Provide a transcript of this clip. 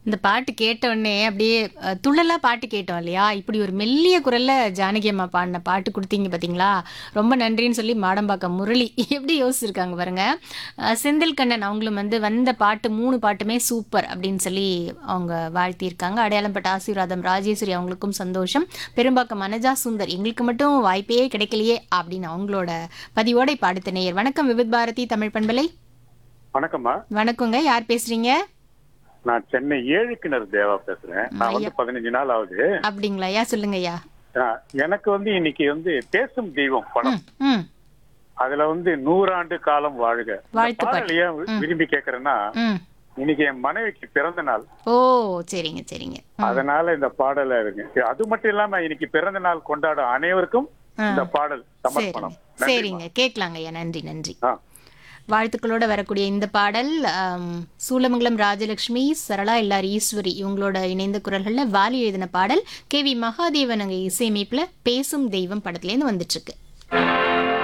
இந்த பாட்டு கேட்ட உடனே அப்படியே அஹ், துள்ளலா பாட்டு கேட்டோம் இல்லையா இப்படி ஒரு மெல்லிய குரல்ல ஜானகி அம்மா பாடின பாட்டு கொடுத்தீங்க பாத்தீங்களா ரொம்ப நன்றின்னு சொல்லி மாடம்பாக்கம் முரளி எப்படி யோசிச்சிருக்காங்க பாருங்க அஹ், செந்தில் கண்ணன் அவங்களும் வந்து வந்த பாட்டு மூணு பாட்டுமே சூப்பர் அப்படின்னு சொல்லி அவங்க வாழ்த்தியிருக்காங்க அடையாளம்பட்ட ஆசீர்வாதம் ராஜேஸ்வரி அவங்களுக்கும் சந்தோஷம் பெரும்பாக்கம் மனஜா சுந்தர் எங்களுக்கு மட்டும் வாய்ப்பே கிடைக்கலையே அப்படின்னு அவங்களோட பதிவோட இப்ப அடுத்த நேயர் வணக்கம் விவித் பாரதி தமிழ் பண்பலை வணக்கம்மா வணக்கங்க யார் பேசுறீங்க நான் சென்னை ஏழு கிணறு தேவா பேசுறேன் நான் வந்து பதினஞ்சு நாள் ஆகுது அப்படிங்களா ஐயா சொல்லுங்க ஐயா ஆ, எனக்கு வந்து இன்னைக்கு வந்து பேசும் தெய்வம் படம் ம் ம் அதுல வந்து நூறாண்டு காலம் வாழ்க இந்த வாழ்த்து பாடல் ஏன் வி- விரும்பி கேக்குறேன்னா ம் இன்னைக்கு என் மனைவிக்கு பிறந்த நாள் ஓ சரிங்க சரிங்க ம், அதனால இந்த பாடல இருக்கு அது மட்டும் இல்லாம இன்னைக்கு பிறந்த நாள் கொண்டாடும் அனைவருக்கும் ஆ. இந்த பாடல் சமர்ப்பணம் சரிங்க சரிங்க கேட்கலாங்க ஐயா நன்றி நன்றி ஆ. வாழ்த்துக்களோட வரக்கூடிய இந்த பாடல் ஆம், சூலமங்கலம் ராஜலட்சுமி சரளா எல்லார் ஈஸ்வரி இவங்களோட இணைந்த குரல்கள்ல வாலி எழுதின பாடல் கே வி மகாதேவன் அங்க இசையமைப்புல பேசும் தெய்வம் படத்துலேருந்து வந்துட்டு இருக்கு